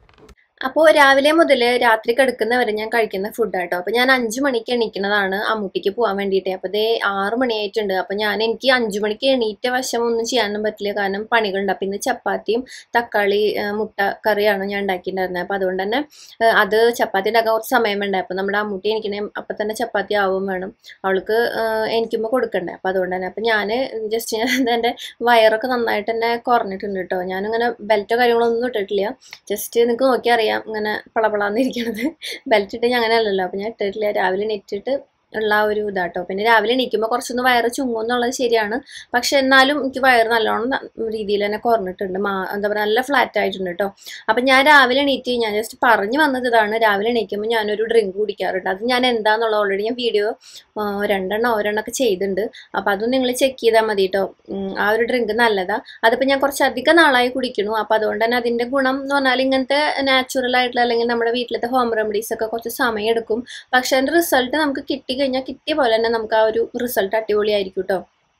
അപ്പോൾ രാവിലെ മുതൽ രാത്രി കിടക്കുന്നവരെ ഞാൻ കഴിക്കുന്ന ഫുഡ് ആട്ടോ അപ്പോൾ ഞാൻ അഞ്ചു മണിക്ക് എണീക്കുന്നതാണ് അമ്മൂട്ടിക്ക് പോകാൻ വേണ്ടിയിട്ട് അപ്പോൾ ഇതേ ആറ് മണിയായിട്ടുണ്ട് അപ്പോൾ ഞാൻ എനിക്ക് അഞ്ചു മണിക്ക് എണീറ്റ വശം ഒന്നും ചെയ്യാനൊന്നും പറ്റില്ല കാരണം പണികളുണ്ട് അപ്പോൾ ഇന്ന് ചപ്പാത്തിയും തക്കാളി ആ, മുട്ട കറിയാണ് ഞാൻ ഉണ്ടാക്കിയിട്ടുണ്ടായിരുന്നത് അപ്പോൾ അതുകൊണ്ട് തന്നെ ആ, അത് ചപ്പാത്തി ഉണ്ടാക്കാൻ കുറച്ച് സമയം വേണ്ടേ അപ്പോൾ നമ്മുടെ അമ്മൂട്ടി എനിക്കിനെ അപ്പം തന്നെ ചപ്പാത്തി ആവും വേണം അവൾക്ക് എനിക്കുമ്പോൾ കൊടുക്കണ്ടേ അപ്പോൾ അതുകൊണ്ട് തന്നെ അപ്പോൾ ഞാൻ ജസ്റ്റ് ഞാൻ എൻ്റെ വയറൊക്കെ നന്നായിട്ട് തന്നെ കുറഞ്ഞിട്ടുണ്ട് കേട്ടോ ഞാനിങ്ങനെ ബെൽറ്റോ കാര്യങ്ങളൊന്നും ഇട്ടിട്ടില്ല ജസ്റ്റ് നിങ്ങൾക്ക് നോക്കിയാൽ അറിയാം ഇങ്ങനെ പളപളാന്ന് ഇരിക്കണത് ബെൽറ്റ് ഇട്ട് ഞാൻ അങ്ങനെ അല്ലല്ലോ അപ്പോൾ ഞാൻ ഇട്ടിട്ടില്ല രാവിലെ നെറ്റിട്ട് ഉള്ള ആ ഒരു ഇതാട്ടോ പിന്നെ രാവിലെ എണീക്കുമ്പോൾ കുറച്ചൊന്ന് വയറ് ചുങ്ങും എന്നുള്ളത് ശരിയാണ് പക്ഷെ എന്നാലും എനിക്ക് വയറ് നല്ലോണം ന- രീതിയിൽ തന്നെ കുറഞ്ഞിട്ടുണ്ട് മാ എന്താ പറയുക നല്ല ഫ്ലാറ്റ് ആയിട്ടുണ്ട് കേട്ടോ അപ്പം ഞാൻ രാവിലെ എണീറ്റ് ഞാൻ ജസ്റ്റ് പറഞ്ഞു വന്നത് ഇതാണ് രാവിലെ എണീക്കുമ്പോൾ ഞാനൊരു ഡ്രിങ്ക് കുടിക്കാറുണ്ട് അത് ഞാൻ എന്താണെന്നുള്ളത് ഓൾറെഡി ഞാൻ വീഡിയോ രണ്ടെണ്ണം ഒരെണ്ണമൊക്കെ ചെയ്തിട്ടുണ്ട് അപ്പം അതും നിങ്ങൾ ചെക്ക് ചെയ്താൽ മതി കേട്ടോ ആ ഒരു ഡ്രിങ്ക് നല്ലതാ അതിപ്പോൾ ഞാൻ കുറച്ച് അധികം നാളായി കുടിക്കണു അപ്പോൾ അതുകൊണ്ട് തന്നെ അതിൻ്റെ ഗുണം എന്ന് പറഞ്ഞാൽ ഇങ്ങനത്തെ നാച്ചുറൽ ആയിട്ടുള്ള അല്ലെങ്കിൽ നമ്മുടെ വീട്ടിലത്തെ ഹോം റെമഡീസ് ഒക്കെ കുറച്ച് സമയം എടുക്കും പക്ഷെ അതിൻ്റെ റിസൾട്ട് നമുക്ക് കിട്ടിക്കഴിഞ്ഞാൽ കിട്ടിയ പോലെ തന്നെ നമുക്ക് ആ ഒരു റിസൾട്ട് അടിപൊളിയായിരിക്കും കേട്ടോ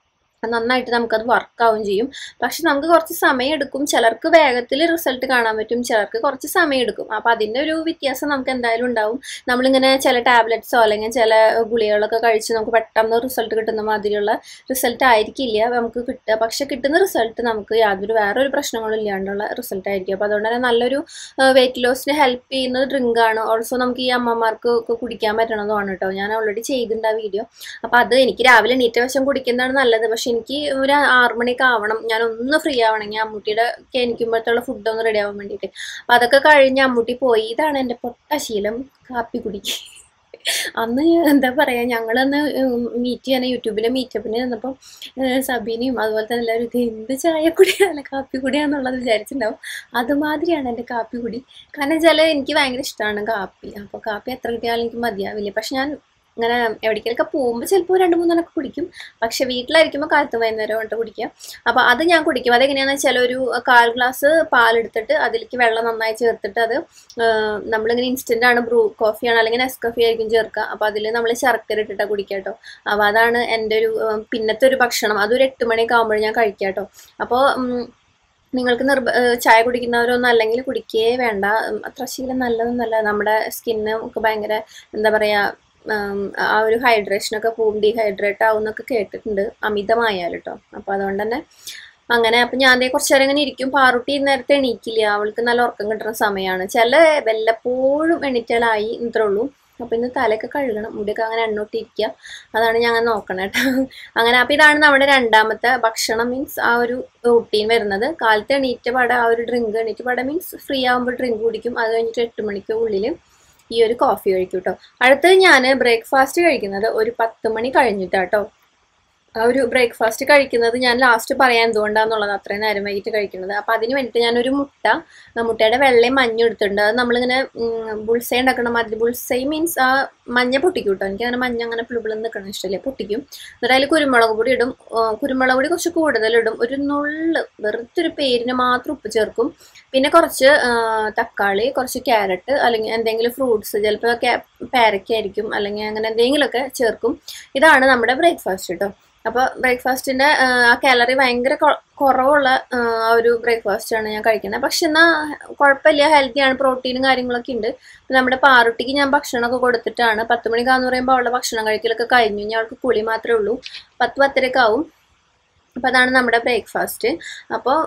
നന്നായിട്ട് നമുക്കത് വർക്കാവും ചെയ്യും പക്ഷെ നമുക്ക് കുറച്ച് സമയം എടുക്കും ചിലർക്ക് വേഗത്തിൽ റിസൾട്ട് കാണാൻ പറ്റും ചിലർക്ക് കുറച്ച് സമയം എടുക്കും അപ്പോൾ അതിൻ്റെ ഒരു വ്യത്യാസം നമുക്ക് എന്തായാലും ഉണ്ടാവും നമ്മളിങ്ങനെ ചില ടാബ്ലറ്റ്സോ അല്ലെങ്കിൽ ചില ഗുളികകളൊക്കെ കഴിച്ച് നമുക്ക് പെട്ടെന്ന് റിസൾട്ട് കിട്ടുന്ന മാതിരിയുള്ള റിസൾട്ട് ആയിരിക്കില്ല നമുക്ക് കിട്ടുക പക്ഷെ കിട്ടുന്ന റിസൾട്ട് നമുക്ക് യാതൊരു വേറൊരു പ്രശ്നങ്ങളും ഇല്ലാണ്ടുള്ള റിസൾട്ട് ആയിരിക്കും അപ്പോൾ അതുകൊണ്ട് തന്നെ നല്ലൊരു വെയിറ്റ് ലോസിന് ഹെൽപ്പ് ചെയ്യുന്ന ഡ്രിങ്ക് ആണ് ഓൾസോ നമുക്ക് ഈ അമ്മമാർക്ക് ഒക്കെ കുടിക്കാൻ പറ്റണതുമാണ് കേട്ടോ ഞാൻ ഓൾറെഡി ചെയ്തിട്ടുണ്ട് ആ വീഡിയോ അപ്പോൾ അത് എനിക്ക് രാവിലെ എണീറ്റ വശം കുടിക്കുന്നതാണ് നല്ലത് പക്ഷെ എനിക്ക് ഒരു ആറ് മണിയൊക്കെ ആവണം ഞാൻ ഒന്ന് ഫ്രീ ആവണമെങ്കിൽ അമ്മൂട്ടിയുടെ ഒക്കെ എനിക്കുമ്പോഴത്തുള്ള ഫുഡ് ഒന്ന് റെഡി ആവാൻ വേണ്ടിയിട്ട് അപ്പം അതൊക്കെ കഴിഞ്ഞ് അമ്മൂട്ടി പോയി ഇതാണ് എൻ്റെ പൊട്ട ശീലം കാപ്പി കുടിക്കുക അന്ന് ഞാൻ എന്താ പറയാ ഞങ്ങളന്ന് മീറ്റ് ചെയ്യാൻ യൂട്യൂബിലെ മീറ്റപ്പിന് ചെന്നപ്പോൾ സബീനയും അതുപോലെ തന്നെ എല്ലാവരും ഇത് എന്ത് ചായ കുടിയാണല്ല കാപ്പി കുടിയാന്നുള്ളത് വിചാരിച്ചിട്ടുണ്ടാവും അതുമാതിരിയാണ് എൻ്റെ കാപ്പി കുടി കാരണം വെച്ചാൽ എനിക്ക് ഭയങ്കര ഇഷ്ടമാണ് കാപ്പി അപ്പോൾ കാപ്പി എത്ര കിട്ടിയാലും എനിക്ക് മതിയാവില്ല പക്ഷെ ഞാൻ ഇങ്ങനെ എവിടേക്കെങ്കിലൊക്കെ പോകുമ്പോൾ ചിലപ്പോൾ രണ്ട് മൂന്നെണ്ണൊക്കെ കുടിക്കും പക്ഷെ വീട്ടിലായിരിക്കുമ്പോൾ കാലത്ത് വൈകുന്നേരം കൊണ്ട് കുടിക്കുക അപ്പോൾ അത് ഞാൻ കുടിക്കും അതെങ്ങനെയാണെന്ന് വെച്ചാൽ ഒരു കാൽ ഗ്ലാസ് പാലെടുത്തിട്ട് അതിലേക്ക് വെള്ളം നന്നായി ചേർത്തിട്ട് അത് ആഹ് നമ്മളിങ്ങനെ ഇൻസ്റ്റൻ്റ് ആണ് ബ്രൂ കോഫിയാണ് അല്ലെങ്കിൽ നെസ്കോഫി ആയിരിക്കും ചേർക്കുക അപ്പോൾ അതിൽ നമ്മൾ ശർക്കര ഇട്ടിട്ടാണ് കുടിക്കുക കേട്ടോ അപ്പോൾ അതാണ് എൻ്റെ ഒരു ആഹ് പിന്നത്തെ ഒരു ഭക്ഷണം അതൊരു എട്ട് മണിയൊക്കെ ആകുമ്പോൾ ഞാൻ കഴിക്കാം കേട്ടോ അപ്പോൾ നിങ്ങൾക്ക് നിർബ ഏഹ് ചായ കുടിക്കുന്നവരൊന്നും അല്ലെങ്കിൽ കുടിക്കേ വേണ്ട ഉം, അത്ര ശീലം നല്ലതൊന്നുമല്ല നമ്മുടെ സ്കിന്ന് ഒക്കെ ഭയങ്കര എന്താ പറയുക ഉം, ആ ഒരു ഹൈഡ്രേഷനൊക്കെ പോവും ഡീഹൈഡ്രേറ്റ് ആവും എന്നൊക്കെ കേട്ടിട്ടുണ്ട് അമിതമായാൽ കേട്ടോ അപ്പോൾ അതുകൊണ്ട് തന്നെ അങ്ങനെ അപ്പം ഞാൻ അതേ കുറച്ച് നേരം ഇങ്ങനെ ഇരിക്കും പാറുട്ടി നേരത്തെ എണീക്കില്ല അവൾക്ക് നല്ല ഉറക്കം കിട്ടുന്ന സമയമാണ് ചില വല്ലപ്പോഴും എണീറ്റാലായി ഇത്രേ ഉള്ളൂ അപ്പം ഇന്ന് തലയൊക്കെ കഴുകണം മുടിയൊക്കെ അങ്ങനെ എണ്ണോട്ടിരിക്കുക അതാണ് ഞാൻ അങ്ങനെ നോക്കണം കേട്ടോ അങ്ങനെ അപ്പം ഇതാണ് നമ്മുടെ രണ്ടാമത്തെ ഭക്ഷണം മീൻസ് ആ ഒരു റൂട്ടീൻ വരുന്നത് കാലത്ത് എണീറ്റ പാടെ ആ ഒരു ഡ്രിങ്ക് എണീറ്റ പാടെ മീൻസ് ഫ്രീ ആകുമ്പോൾ ഡ്രിങ്ക് കുടിക്കും അത് കഴിഞ്ഞിട്ട് എട്ട് മണിക്ക് ഉള്ളിൽ ഈ ഒരു കോഫി കഴിക്കും കേട്ടോ അടുത്തത് ഞാൻ ബ്രേക്ക്ഫാസ്റ്റ് കഴിക്കുന്നത് ഒരു പത്ത് മണി കഴിഞ്ഞിട്ടാട്ടോ ആ ഒരു ബ്രേക്ക്ഫാസ്റ്റ് കഴിക്കുന്നത് ഞാൻ ലാസ്റ്റ് പറയാൻ എന്തുകൊണ്ടാന്നുള്ളത് അത്രയും നേരം വൈകിട്ട് കഴിക്കുന്നത് അപ്പം അതിന് വേണ്ടിയിട്ട് ഞാനൊരു മുട്ട ആ മുട്ടയുടെ വെള്ളയും മഞ്ഞയും എടുത്തിട്ടുണ്ട് അത് നമ്മളിങ്ങനെ ബുൾസൈ ഉണ്ടാക്കണം മാതിരി ബുൾസൈ മീൻസ് ആ മഞ്ഞ പൊട്ടിക്കും കേട്ടോ എനിക്ക് അങ്ങനെ മഞ്ഞ അങ്ങനെ പിളിപിളന്ന് നിൽക്കണം ഇഷ്ടമില്ല പൊട്ടിക്കും എന്നിട്ട് അതിൽ കുരുമുളക് പൊടി ഇടും ആ, കുരുമുളക് പൊടി കുറച്ച് കൂടുതലിടും ഒരു നുള്ള് വെറുതെ ഒരു പേരിന് മാത്രം ഉപ്പ് ചേർക്കും പിന്നെ കുറച്ച് ആ, തക്കാളി കുറച്ച് ക്യാരറ്റ് അല്ലെങ്കിൽ എന്തെങ്കിലും ഫ്രൂട്ട്സ് ചിലപ്പോൾ പേരയ്ക്കായിരിക്കും അല്ലെങ്കിൽ അങ്ങനെ എന്തെങ്കിലുമൊക്കെ ചേർക്കും ഇതാണ് നമ്മുടെ ബ്രേക്ക്ഫാസ്റ്റ് കേട്ടോ അപ്പോൾ ബ്രേക്ക്ഫാസ്റ്റിൻ്റെ ആ കാലറി ഭയങ്കര കൊ- കുറവുള്ള ആ, ആ ഒരു ബ്രേക്ക്ഫാസ്റ്റ് ആണ് ഞാൻ കഴിക്കുന്നത് പക്ഷെ എന്നാൽ കുഴപ്പമില്ല ഹെൽത്തിയാണ് പ്രോട്ടീനും കാര്യങ്ങളൊക്കെ ഉണ്ട് ഇപ്പൊ നമ്മുടെ പാറുട്ടിക്ക് ഞാൻ ഭക്ഷണമൊക്കെ കൊടുത്തിട്ടാണ് പത്ത് മണിക്കാന്ന് പറയുമ്പോൾ അവളുടെ ഭക്ഷണം കഴിക്കലൊക്കെ കഴിഞ്ഞു ഇനി അവൾക്ക് കുളി മാത്രമേ ഉള്ളൂ പത്ത് പത്തരയൊക്കെ ആവും അപ്പോൾ അതാണ് നമ്മുടെ ബ്രേക്ക്ഫാസ്റ്റ് അപ്പോൾ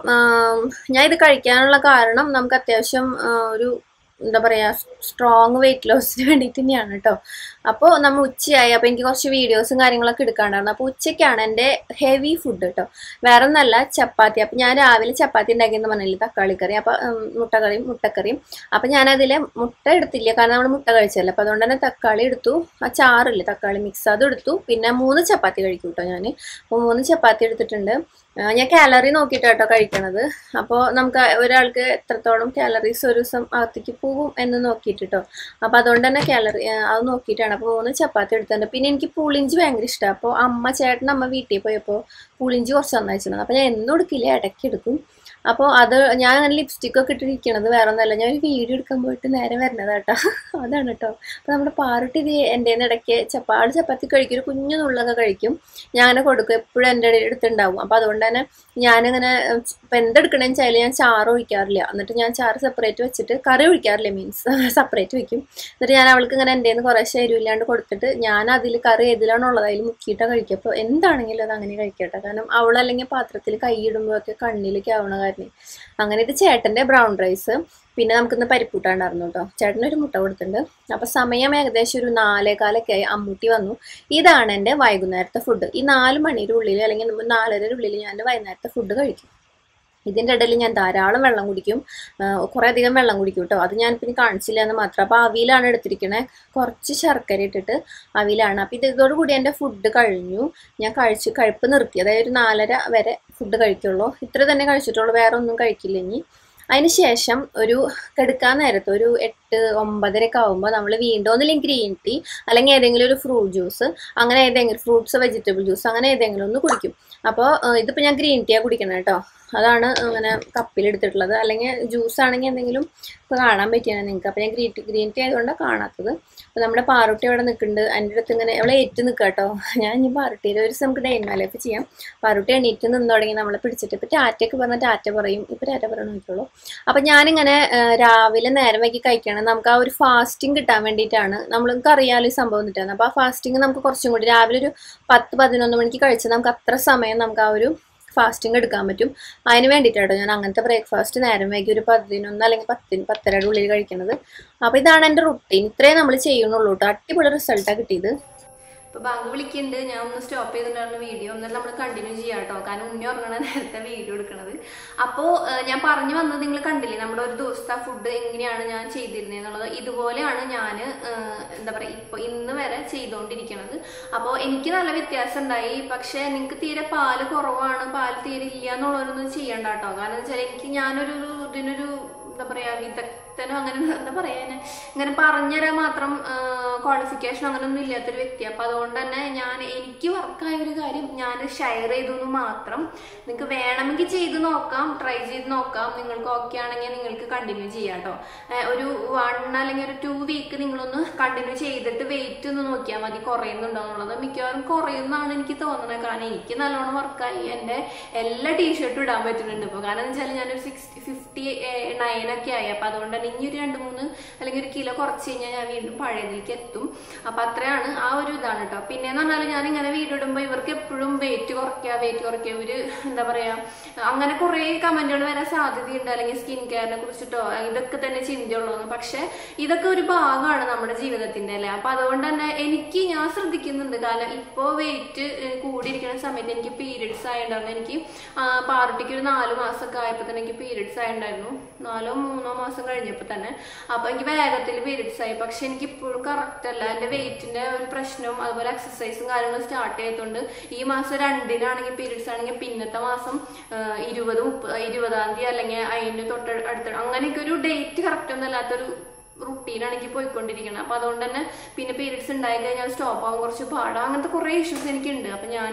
ഞാൻ ഇത് കഴിക്കാനുള്ള കാരണം നമുക്ക് അത്യാവശ്യം ആ, ഒരു എന്താ പറയുക സ്ട്രോങ് വെയിറ്റ് ലോസിന് വേണ്ടിയിട്ട് തന്നെയാണ് കേട്ടോ അപ്പോൾ നമ്മൾ ഉച്ചയായി അപ്പോൾ എനിക്ക് കുറച്ച് വീഡിയോസും കാര്യങ്ങളൊക്കെ എടുക്കാണ്ടായിരുന്നു അപ്പോൾ ഉച്ചയ്ക്കാണ് എൻ്റെ ഹെവി ഫുഡ് കേട്ടോ വേറെ ഒന്നല്ല ചപ്പാത്തി അപ്പോൾ ഞാൻ രാവിലെ ചപ്പാത്തി ഉണ്ടാക്കിയെന്ന് പറഞ്ഞില്ലേ തക്കാളി കറി അപ്പോൾ ഉം, മുട്ടക്കറിയും മുട്ടക്കറിയും അപ്പോൾ ഞാനതിൽ മുട്ട എടുത്തില്ല കാരണം നമ്മൾ മുട്ട കഴിച്ചല്ലോ അപ്പോൾ അതുകൊണ്ട് തന്നെ തക്കാളി എടുത്തു ആ ചാറില്ലേ തക്കാളി മിക്സ് അത് എടുത്തു പിന്നെ മൂന്ന് ചപ്പാത്തി കഴിക്കും കേട്ടോ ഞാൻ അപ്പോൾ മൂന്ന് ചപ്പാത്തി എടുത്തിട്ടുണ്ട് ആ, ഞാൻ കാലറി നോക്കിയിട്ട് കേട്ടോ കഴിക്കണത് അപ്പോൾ നമുക്ക് ഒരാൾക്ക് എത്രത്തോളം കാലറീസ് ഒരു ദിവസം അകത്തേക്ക് പോകും എന്ന് നോക്കിയിട്ട് കേട്ടോ അപ്പോൾ അതുകൊണ്ട് തന്നെ കാലറി അത് നോക്കിയിട്ടാണ് അപ്പോൾ മൂന്ന് ചപ്പാത്തി എടുത്തിട്ടുണ്ട് പിന്നെ എനിക്ക് പുളിഞ്ചി ഭയങ്കര ഇഷ്ടമാണ് അപ്പോൾ അമ്മ ചേട്ടൻ അമ്മ വീട്ടിൽ പോയപ്പോൾ പുളിഞ്ചി കുറച്ച് നന്നായിച്ചിട്ടുണ്ട് അപ്പോൾ ഞാൻ എന്നും എടുക്കില്ല ഇടയ്ക്ക് എടുക്കും അപ്പോൾ അത് ഞാൻ അങ്ങനെ ലിപ്സ്റ്റിക് ഒക്കെ ഇട്ടിരിക്കണത് വേറെ ഒന്നല്ല ഞാൻ ഒരു വീഡിയോ എടുക്കാൻ പോയിട്ട് നേരെ വരുന്നത് കേട്ടോ അതാണ് കേട്ടോ അപ്പോൾ നമ്മുടെ പാറുട്ടി ഇത് എൻ്റെ ഇടയ്ക്ക് ചപ്പാട് ചപ്പാത്തി കഴിക്കും ഒരു കുഞ്ഞു നുള്ളൊക്കെ കഴിക്കും ഞാൻ അങ്ങനെ കൊടുക്കും എപ്പോഴും എൻ്റെ ഇടയിൽ അടുത്തുണ്ടാവും അപ്പോൾ അതുകൊണ്ട് തന്നെ ഞാനിങ്ങനെ ഇപ്പം എന്തെടുക്കണമെന്ന് വെച്ചാൽ ഞാൻ ചാറ് ഒഴിക്കാറില്ല എന്നിട്ട് ഞാൻ ചാറ് സെപ്പറേറ്റ് വെച്ചിട്ട് കറി ഒഴിക്കാറില്ല മീൻസ് സെപ്പറേറ്റ് വെക്കും എന്നിട്ട് ഞാൻ അവൾക്ക് ഇങ്ങനെ എൻ്റെ നിന്ന് കുറേശ്ശെ എരിവില്ലാണ്ട് കൊടുത്തിട്ട് ഞാൻ അതിൽ കറി ഏതിലാണുള്ളത് അതിൽ മുക്കിയിട്ടാണ് കഴിക്കുക അപ്പോൾ എന്താണെങ്കിലും അത് അങ്ങനെ കഴിക്കട്ടെ കാരണം അവളല്ലെങ്കിൽ പാത്രത്തിൽ കൈയിടുമ്പോഴൊക്കെ കണ്ണിലേക്ക് ആവണ കാരണം അങ്ങനെ ഇത് ചേട്ടൻ്റെ ബ്രൗൺ റൈസ് പിന്നെ നമുക്കിന്ന് പരിപ്പൂട്ടാണ്ടായിരുന്നു കേട്ടോ ചേട്ടനൊരു മുട്ട കൊടുത്തിട്ടുണ്ട് അപ്പോൾ സമയം ഏകദേശം ഒരു നാലേകാലൊക്കെ ആയി അമ്മൂട്ടി വന്നു ഇതാണ് എൻ്റെ വൈകുന്നേരത്തെ ഫുഡ് ഈ നാല് മണിയുടെ ഉള്ളിൽ അല്ലെങ്കിൽ നമ്മൾ നാലരയുടെ ഉള്ളിൽ ഞാൻ വൈകുന്നേരത്തെ ഫുഡ് കഴിക്കും ഇതിൻ്റെ ഇടയിൽ ഞാൻ ധാരാളം വെള്ളം കുടിക്കും ആഹ് കുറേ അധികം വെള്ളം കുടിക്കും കേട്ടോ അത് ഞാൻ പിന്നെ കാണിച്ചില്ല എന്ന് മാത്രം അപ്പോൾ അവിയിലാണ് എടുത്തിരിക്കണേ കുറച്ച് ശർക്കര ഇട്ടിട്ട് അവിയിലാണ് അപ്പോൾ ഇത് ഇതോടുകൂടി എൻ്റെ ഫുഡ് കഴിഞ്ഞു ഞാൻ കഴിച്ച് കഴിപ്പ് നിർത്തി അതായത് ഒരു നാലര വരെ ഫുഡ് കഴിക്കുള്ളൂ ഇത്ര തന്നെ കഴിച്ചിട്ടുള്ളൂ വേറെ ഒന്നും കഴിക്കില്ല ഇനി അതിന് ശേഷം ഒരു കെടുക്കാൻ നേരത്ത് ഒരു എട്ട് ഒമ്പതരയൊക്കെ ആകുമ്പോൾ നമ്മൾ വീണ്ടും ഒന്നില്ലെങ്കിൽ ഗ്രീൻ ടീ അല്ലെങ്കിൽ ഏതെങ്കിലും ഒരു ഫ്രൂട്ട് ജ്യൂസ് അങ്ങനെ ഏതെങ്കിലും ഫ്രൂട്ട്സ് വെജിറ്റബിൾ ജ്യൂസ് അങ്ങനെ ഏതെങ്കിലും ഒന്ന് കുടിക്കും അപ്പോൾ ഇതിപ്പോൾ ഞാൻ ഗ്രീൻ ടീയാണ് കുടിക്കണം കേട്ടോ അതാണ് ഇങ്ങനെ കപ്പിലെടുത്തിട്ടുള്ളത് അല്ലെങ്കിൽ ജ്യൂസ് ആണെങ്കിൽ എന്തെങ്കിലും ഇപ്പോൾ കാണാൻ പറ്റിയാണ് നിങ്ങൾക്ക് അപ്പോൾ ഞാൻ ഗ്രീൻ ടീ ഗ്രീൻ ടീ ആയതുകൊണ്ടാണ് കാണാത്തത് അപ്പോൾ നമ്മുടെ പാറുട്ടി അവിടെ നിൽക്കുന്നുണ്ട് എൻ്റെ അടുത്ത് ഇങ്ങനെ അവളെ ഏറ്റ് നിൽക്കുക കേട്ടോ ഞാൻ ഇനി പാറുട്ടിയിൽ ഒരു ദിവസം നമുക്ക് ഡൈൻ ലൈഫ് ചെയ്യാം പാറുട്ടി എണീറ്റ് നിന്ന് തുടങ്ങി നമ്മളെ പിടിച്ചിട്ട് ഇപ്പോൾ ടാറ്റയ്ക്ക് പറഞ്ഞാൽ ടാറ്റ പറയും ഇപ്പോൾ ടാറ്റ പറയണം നോക്കിയുള്ളൂ അപ്പം ഞാനിങ്ങനെ ആ, രാവിലെ നേരം വൈകി കഴിക്കണം നമുക്ക് ആ ഒരു ഫാസ്റ്റിംഗ് കിട്ടാൻ വേണ്ടിയിട്ടാണ് നമ്മൾക്ക് അറിയാലോ ഈ സംഭവം കിട്ടുന്നത് അപ്പോൾ ആ ഫാസ്റ്റിംഗ് നമുക്ക് കുറച്ചും കൂടി രാവിലെ ഒരു പത്ത് പതിനൊന്ന് മണിക്ക് കഴിച്ചാൽ നമുക്ക് അത്ര സമയം നമുക്ക് ആ ഒരു ഫാസ്റ്റിംഗ് എടുക്കാൻ പറ്റും അതിന് വേണ്ടിയിട്ടാട്ടോ ഞാൻ അങ്ങനത്തെ ബ്രേക്ക്ഫാസ്റ്റ് നേരം വൈകി ഒരു പതിനൊന്ന് അല്ലെങ്കിൽ പത്തിന് പത്തരയുടെ ഉള്ളിൽ കഴിക്കുന്നത് അപ്പോൾ ഇതാണ് എൻ്റെ റുട്ടീൻ ഇത്രേ നമ്മൾ ചെയ്യുന്നുള്ളൂ കേട്ടോ അടിപൊളി റിസൾട്ടാണ് കിട്ടിയത് ഇപ്പൊ ബാങ്ക് വിളിക്കുന്നുണ്ട് ഞാൻ ഒന്ന് സ്റ്റോപ്പ് ചെയ്തിട്ടുണ്ടായിരുന്ന വീഡിയോ എന്നിട്ട് നമ്മൾ കണ്ടിന്യൂ ചെയ്യാം കേട്ടോ കാരണം ഉണ്ണി ഉറങ്ങണ നേരത്തെ വീഡിയോ എടുക്കണത് അപ്പോ ഏഹ്, ഞാൻ പറഞ്ഞു വന്നത് നിങ്ങൾ കണ്ടില്ലേ നമ്മുടെ ഒരു ദിവസത്തെ ഫുഡ് എങ്ങനെയാണ് ഞാൻ ചെയ്തിരുന്നത് എന്നുള്ളത് ഇതുപോലെയാണ് ഞാൻ എന്താ പറയാ ഇപ്പൊ ഇന്ന് വരെ ചെയ്തുകൊണ്ടിരിക്കുന്നത് അപ്പോൾ എനിക്ക് നല്ല വ്യത്യാസം ഉണ്ടായി പക്ഷെ നിങ്ങൾക്ക് തീരെ പാല് കുറവാണ് പാല് തീരെ ഇല്ല എന്നുള്ളവരൊന്നും ചെയ്യണ്ട കേട്ടോ കാരണം വെച്ചാൽ എനിക്ക് ഞാനൊരു ഇതിനൊരു എന്താ പറയാ വിദഗ്ധനോ അങ്ങനെ എന്താ പറയാ ഞാൻ ഇങ്ങനെ പറഞ്ഞുതരാൻ മാത്രം ക്വാളിഫിക്കേഷൻ അങ്ങനെയൊന്നും ഇല്ലാത്തൊരു വ്യക്തി അപ്പൊ അതുകൊണ്ട് തന്നെ ഞാൻ എനിക്ക് വർക്കായ ഒരു കാര്യം ഞാൻ ഷെയർ ചെയ്തു എന്ന് മാത്രം നിങ്ങൾക്ക് വേണമെങ്കിൽ ചെയ്ത് നോക്കാം ട്രൈ ചെയ്ത് നോക്കാം നിങ്ങൾക്ക് ഓക്കെ ആണെങ്കിൽ നിങ്ങൾക്ക് കണ്ടിന്യൂ ചെയ്യാം കേട്ടോ ഒരു വൺ അല്ലെങ്കിൽ ഒരു ടു വീക്ക് നിങ്ങളൊന്ന് കണ്ടിന്യൂ ചെയ്തിട്ട് വെയിറ്റ് ഒന്ന് നോക്കിയാൽ മതി കുറയുന്നുണ്ടോ എന്നുള്ളത് മിക്കവാറും കുറയുന്നതാണ് എനിക്ക് തോന്നുന്നത് കാരണം എനിക്ക് നല്ലോണം വർക്കായി എൻ്റെ എല്ലാ ടീഷർട്ടും ഇടാൻ പറ്റുന്നുണ്ട് ഇപ്പോൾ കാരണം എന്ന് വെച്ചാൽ ഞാനൊരു സിക്സ്റ്റി ഫിഫ്റ്റി നയൻ ഒക്കെ ആയി അപ്പൊ അതുകൊണ്ട് തന്നെ ഇനി ഒരു രണ്ട് മൂന്ന് അല്ലെങ്കിൽ ഒരു കിലോ കുറച്ച് കഴിഞ്ഞാൽ ഞാൻ വീണ്ടും പഴയതിലേക്ക് എത്തും അപ്പൊ അത്രയാണ് ആ ഒരു ഇതാണ് കേട്ടോ പിന്നെന്ന് പറഞ്ഞാൽ ഞാൻ ഇങ്ങനെ വീഡിയോ ഇടുമ്പോൾ ഇവർക്ക് എപ്പോഴും വെയിറ്റ് കുറയ്ക്കുക വെയിറ്റ് കുറയ്ക്കുക ഇവര് എന്താ പറയാ അങ്ങനെ കുറെ കമന്റുകൾ വരാൻ സാധ്യതയുണ്ട് അല്ലെങ്കിൽ സ്കിൻ കെയറിനെ കുറിച്ചിട്ടോ ഇതൊക്കെ തന്നെ ചിന്തയുള്ളൂ പക്ഷെ ഇതൊക്കെ ഒരു ഭാഗമാണ് നമ്മുടെ ജീവിതത്തിന്റെ അല്ലേ അപ്പൊ അതുകൊണ്ട് തന്നെ എനിക്ക് ഞാൻ ശ്രദ്ധിക്കുന്നുണ്ട് കാരണം ഇപ്പോ വെയിറ്റ് കൂടിയിരിക്കുന്ന സമയത്ത് എനിക്ക് പീരിയഡ്സ് ആയിട്ടുണ്ടായിരുന്നു എനിക്ക് ആ, പാറുട്ടിക്ക് ഒരു നാല് മാസമൊക്കെ ആയപ്പോൾ തന്നെ എനിക്ക് പീരിയഡ്സ് ആയിട്ടുണ്ടായിരുന്നു നാലോ മൂന്നോ മാസം കഴിഞ്ഞപ്പോൾ തന്നെ അപ്പൊ എനിക്ക് വേഗത്തിൽ പീരിയഡ്സ് ആയി പക്ഷെ എനിക്ക് ഇപ്പോഴും കറക്റ്റ് അല്ല എന്റെ വെയിറ്റിന്റെ ഒരു പ്രശ്നവും അതുപോലെ എക്സസൈസും കാര്യങ്ങളും സ്റ്റാർട്ട് ചെയ്തതുകൊണ്ട് ഈ മാസം രണ്ടിനാണെങ്കിൽ പീരിയഡ്സ് ആണെങ്കിൽ പിന്നത്തെ മാസം ആ, ഇരുപത് മുപ്പത് ഇരുപതാം തീയതി അല്ലെങ്കിൽ അതിന് തൊട്ട് അടുത്ത അങ്ങനെയൊക്കെ ഒരു ഡേറ്റ് കറക്റ്റ് ഒന്നും അല്ലാത്തൊരു റുട്ടീനാണ് എനിക്ക് പോയിക്കൊണ്ടിരിക്കുന്നത് അപ്പൊ അതുകൊണ്ട് തന്നെ പിന്നെ പീരിയഡ്സ് ഉണ്ടായി കഴിഞ്ഞാൽ സ്റ്റോപ്പ് ആവാൻ കുറച്ച് പാടാ അങ്ങനത്തെ കുറെ ഇഷ്യൂസ് എനിക്കുണ്ട് അപ്പൊ ഞാൻ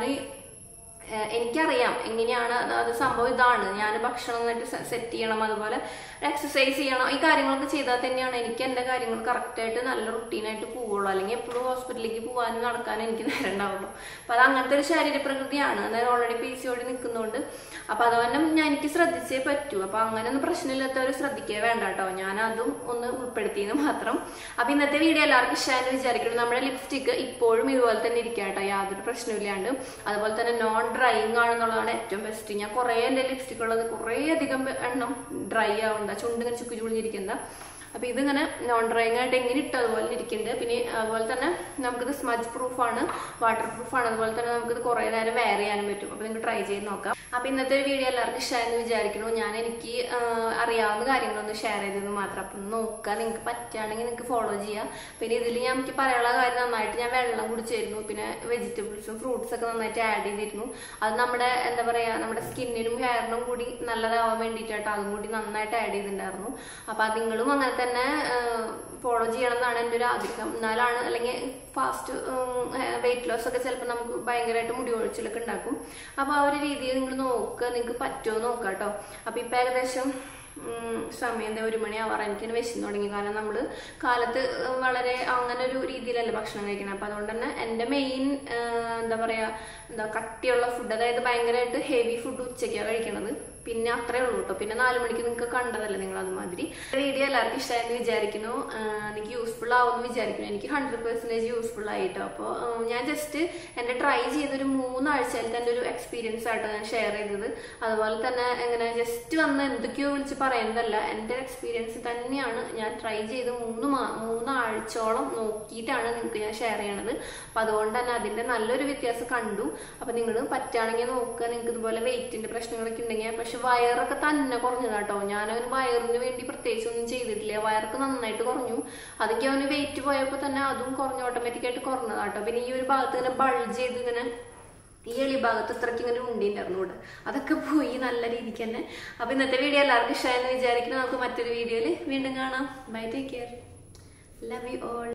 ഏഹ് എനിക്കറിയാം എങ്ങനെയാണ് അത് അത് സംഭവം ഇതാണ് ഞാൻ ഭക്ഷണം നന്നായിട്ട് സെറ്റ് ചെയ്യണം അതുപോലെ എക്സസൈസ് ചെയ്യണം ഈ കാര്യങ്ങളൊക്കെ ചെയ്താൽ തന്നെയാണ് എനിക്ക് എൻ്റെ കാര്യങ്ങൾ കറക്റ്റായിട്ട് നല്ല റുട്ടീനായിട്ട് പോവുള്ളൂ അല്ലെങ്കിൽ എപ്പോഴും ഹോസ്പിറ്റലിലേക്ക് പോകാനും നടക്കാനും എനിക്ക് നേരം ഉണ്ടാവുള്ളൂ അപ്പം അത് അങ്ങനത്തെ ഒരു ശരീര പ്രകൃതിയാണ് അതായത് ഓൾറെഡി പി സി ഓടി നിൽക്കുന്നതുകൊണ്ട് അപ്പം അതുകൊണ്ട് ഞാൻ എനിക്ക് ശ്രദ്ധിച്ചേ പറ്റൂ അപ്പം അങ്ങനെ ഒന്നും പ്രശ്നമില്ലാത്തവർ ശ്രദ്ധിക്കേ വേണ്ട കേട്ടോ ഞാൻ അതും ഒന്ന് ഉൾപ്പെടുത്തിയെന്ന് മാത്രം അപ്പം ഇന്നത്തെ വീഡിയോ എല്ലാവർക്കും ഇഷ്ടമായെന്ന് വിചാരിക്കണം നമ്മുടെ ലിപ്സ്റ്റിക്ക് ഇപ്പോഴും ഇതുപോലെ തന്നെ ഇരിക്കുക കേട്ടോ യാതൊരു പ്രശ്നമില്ലാണ്ട് അതുപോലെ തന്നെ നോൺ ഡ്രൈയിങ് ആണെന്നുള്ളതാണ് ഏറ്റവും ബെസ്റ്റ് ഞാൻ കുറേ എൻ്റെ ലിപ്സ്റ്റിക് ഉള്ളത് കുറേ അധികം എണ്ണം ഡ്രൈ ആവണ്ട ചുണ്ട് ഇങ്ങനെ ചുക്കി ചുളിഞ്ഞിരിക്കുന്ന അപ്പൊ ഇതിങ്ങനെ നോൺ ഡ്രൈയിങ് ആയിട്ട് എങ്ങനെ ഇട്ടു അതുപോലെ ഇരിക്കുന്നുണ്ട് പിന്നെ അതുപോലെ തന്നെ നമുക്കിത് സ്മജ് പ്രൂഫ് ആണ് വാട്ടർ പ്രൂഫ് ആണ് അതുപോലെ തന്നെ നമുക്കിത് കുറേ നേരം വെയർ ചെയ്യാനും പറ്റും അപ്പൊ നിങ്ങൾക്ക് ട്രൈ ചെയ്ത് നോക്കാം അപ്പൊ ഇന്നത്തെ ഒരു വീഡിയോ എല്ലാവർക്കും ഇഷ്ടമായെന്ന് വിചാരിക്കുന്നു ഞാൻ എനിക്ക് ആ, അറിയാവുന്ന കാര്യങ്ങളൊന്ന് ഷെയർ ചെയ്തത് മാത്രം അപ്പൊ ഒന്ന് നോക്കുക നിങ്ങൾക്ക് പറ്റുകയാണെങ്കിൽ നിങ്ങൾക്ക് ഫോളോ ചെയ്യാം പിന്നെ ഇതിൽ ഞാൻ എനിക്ക് പറയാനുള്ള കാര്യം നന്നായിട്ട് ഞാൻ വെള്ളം കുടിച്ചിരുന്നു പിന്നെ വെജിറ്റബിൾസും ഫ്രൂട്ട്സ് ഒക്കെ നന്നായിട്ട് ആഡ് ചെയ്തിരുന്നു അത് നമ്മുടെ എന്താ പറയാ നമ്മുടെ സ്കിന്നിനും ഹെയറിനും കൂടി നല്ലതാവാൻ വേണ്ടിയിട്ടായിട്ട് അതും കൂടി നന്നായിട്ട് ആഡ് ചെയ്തിട്ടുണ്ടായിരുന്നു അപ്പൊ അത് നിങ്ങളും അങ്ങനെ തന്നെ ഫോളോ ചെയ്യണം എന്നാണ് എൻ്റെ ഒരു ആഗ്രഹം എന്നാലാണ് അല്ലെങ്കിൽ ഫാസ്റ്റ് വെയിറ്റ് ലോസ് ഒക്കെ ചിലപ്പോൾ നമുക്ക് ഭയങ്കരമായിട്ട് മുടി ഒഴിച്ചിലൊക്കെ ഉണ്ടാക്കും അപ്പൊ ആ ഒരു രീതിയിൽ നിങ്ങൾ നോക്കുക നിങ്ങൾക്ക് പറ്റുമോ നോക്കാം കേട്ടോ അപ്പൊ ഇപ്പൊ ഏകദേശം ഉം, സമയം എന്താ ഒരു മണി ആവാറ് എനിക്ക് വിശന്നു തുടങ്ങി കാരണം നമ്മൾ കാലത്ത് വളരെ അങ്ങനെ ഒരു രീതിയിലല്ല ഭക്ഷണം കഴിക്കണം അപ്പം അതുകൊണ്ട് തന്നെ എൻ്റെ മെയിൻ എന്താ പറയുക എന്താ കട്ടിയുള്ള ഫുഡ് അതായത് ഭയങ്കരമായിട്ട് ഹെവി ഫുഡ് ഉച്ചയ്ക്കാണ് കഴിക്കണത് പിന്നെ അത്രേ ഉള്ളൂ കേട്ടോ പിന്നെ നാല് മണിക്ക് നിങ്ങൾക്ക് കണ്ടതല്ലേ നിങ്ങൾ അതുമാതിരി വീഡിയോ എല്ലാവർക്കും ഇഷ്ടമായെന്ന് വിചാരിക്കുന്നു ആഹ് എനിക്ക് യൂസ്ഫുൾ ആവുമെന്ന് വിചാരിക്കുന്നു എനിക്ക് ഹൺഡ്രഡ് പെർസെൻറ്റേജ് യൂസ്ഫുൾ ആയിട്ടോ അപ്പോൾ ഞാൻ ജസ്റ്റ് എൻ്റെ ട്രൈ ചെയ്തൊരു മൂന്നാഴ്ചയിലത്തെ എൻ്റെ ഒരു എക്സ്പീരിയൻസ് ആയിട്ടോ ഞാൻ ഷെയർ ചെയ്തത് അതുപോലെ തന്നെ എങ്ങനെ ജസ്റ്റ് വന്ന് എന്തൊക്കെയോ വിളിച്ച് പറയുന്നതല്ല എൻ്റെ എക്സ്പീരിയൻസ് തന്നെയാണ് ഞാൻ ട്രൈ ചെയ്ത് മൂന്ന് മാ മൂന്നാഴ്ചയോളം നോക്കിയിട്ടാണ് നിങ്ങൾക്ക് ഞാൻ ഷെയർ ചെയ്യണത് അപ്പം അതുകൊണ്ട് തന്നെ അതിൻ്റെ നല്ലൊരു വ്യത്യാസം കണ്ടു അപ്പം നിങ്ങൾ പറ്റുകയാണെങ്കിൽ നോക്കുക നിങ്ങൾക്ക് ഇതുപോലെ വെയിറ്റിൻ്റെ പ്രശ്നങ്ങളൊക്കെ ഉണ്ടെങ്കിൽ പക്ഷെ വയറൊക്കെ തന്നെ കുറഞ്ഞതാട്ടോ ഞാൻ അവന് വയറിന് വേണ്ടി പ്രത്യേകിച്ച് ഒന്നും ചെയ്തിട്ടില്ല വയറൊക്കെ നന്നായിട്ട് കുറഞ്ഞു അതൊക്കെ അവന് വെയിറ്റ് പോയപ്പോൾ തന്നെ അതും കുറഞ്ഞു ഓട്ടോമാറ്റിക്കായിട്ട് കുറഞ്ഞതാട്ടോ പിന്നെ ഈ ഒരു ഭാഗത്ത് ഇങ്ങനെ ബൾജ് ചെയ്ത് ഇങ്ങനെ ഈ എളി ഭാഗത്ത് ഇത്രയ്ക്ക് ഇങ്ങനെ ഉണ്ടിണ്ടായിരുന്നു ഇവിടെ അതൊക്കെ പോയി നല്ല രീതിക്ക് തന്നെ അപ്പൊ ഇന്നത്തെ വീഡിയോ എല്ലാവർക്കും ഇഷ്ടമായെന്ന് വിചാരിക്കുന്നു നമുക്ക് മറ്റൊരു വീഡിയോയിൽ വീണ്ടും കാണാം bye take care love you all